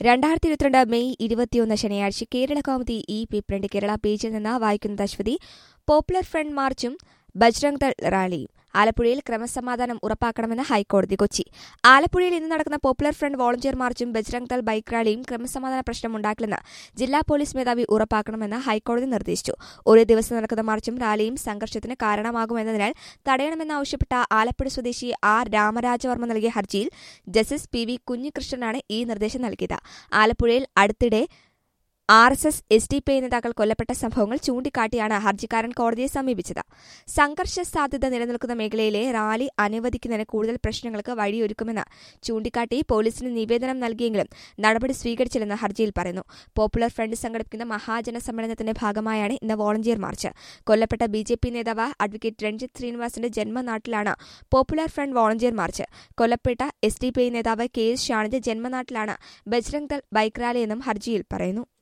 രണ്ടായിരത്തി ഇരുപത്തിരണ്ട് മെയ് ഇരുപത്തിയൊന്ന് ശനിയാഴ്ച കേരള കൗമുദി ഈ പേപ്പറിന്റെ കേരള പേജിൽ നിന്ന് വായിക്കുന്നത് അശ്വതി പോപ്പുലർ ഫ്രണ്ട് മാർച്ചും ബജ്രംഗ് ദൾ റാലിയും ആലപ്പുഴയിൽ ക്രമസമാധാനം ഉറപ്പാക്കണമെന്ന് ഹൈക്കോടതി കൊച്ചി ആലപ്പുഴയിൽ ഇന്ന് നടക്കുന്ന പോപ്പുലർ ഫ്രണ്ട് വോളണ്ടിയർ മാർച്ചും ബജ്രംഗ് ദൾ ബൈക്ക് റാലിയും ക്രമസമാധാന പ്രശ്നമുണ്ടാക്കില്ലെന്ന് ജില്ലാ പോലീസ് മേധാവി ഉറപ്പാക്കണമെന്ന് ഹൈക്കോടതി നിർദ്ദേശിച്ചു ഒരു ദിവസം നടക്കുന്ന മാർച്ചും റാലിയും സംഘർഷത്തിന് കാരണമാകുമെന്നതിനാൽ തടയണമെന്നാവശ്യപ്പെട്ട ആലപ്പുഴ സ്വദേശി ആർ രാമരാജവർമ്മ നൽകിയ ഹർജിയിൽ ജസ്റ്റിസ് പി വി കുഞ്ഞികൃഷ്ണനാണ് ഈ നിർദ്ദേശം നൽകിയത് ആലപ്പുഴയിൽ അടുത്തിടെ R S S S D P നേതാക്കൾ കൊല്ലപ്പെട്ട സംഭവങ്ങൾ ചൂണ്ടിക്കാട്ടിയാണ് ഹർജിക്കാരൻ കോടതിയെ സമീപിച്ചത് സംഘർഷ സാധ്യത നിലനിൽക്കുന്ന മേഖലയിലെ റാലി അനുവദിക്കുന്നതിന് കൂടുതൽ പ്രശ്നങ്ങൾക്ക് വഴിയൊരുക്കുമെന്ന് ചൂണ്ടിക്കാട്ടി പോലീസിന് നിവേദനം നൽകിയെങ്കിലും നടപടി സ്വീകരിച്ചില്ലെന്ന് ഹർജിയിൽ പറയുന്നു പോപ്പുലർ ഫ്രണ്ട് സംഘടിപ്പിക്കുന്ന മഹാജന സമ്മേളനത്തിന്റെ ഭാഗമായാണ് ഇന്ന് വോളണ്ടിയർ മാർച്ച് കൊല്ലപ്പെട്ട ബി ജെ പി നേതാവ് അഡ്വക്കേറ്റ് രഞ്ജിത്ത് ശ്രീനിവാസിന്റെ ജന്മനാട്ടിലാണ് പോപ്പുലർ ഫ്രണ്ട് വോളണ്ടിയർ മാർച്ച് കൊല്ലപ്പെട്ട എസ് ഡി പി നേതാവ് കെ എസ് ഷാണിന്റെ ജന്മനാട്ടിലാണ് ബജ്രംഗ് ദൾ ബൈക്ക് റാലിയെന്നും ഹർജിയിൽ പറയുന്നു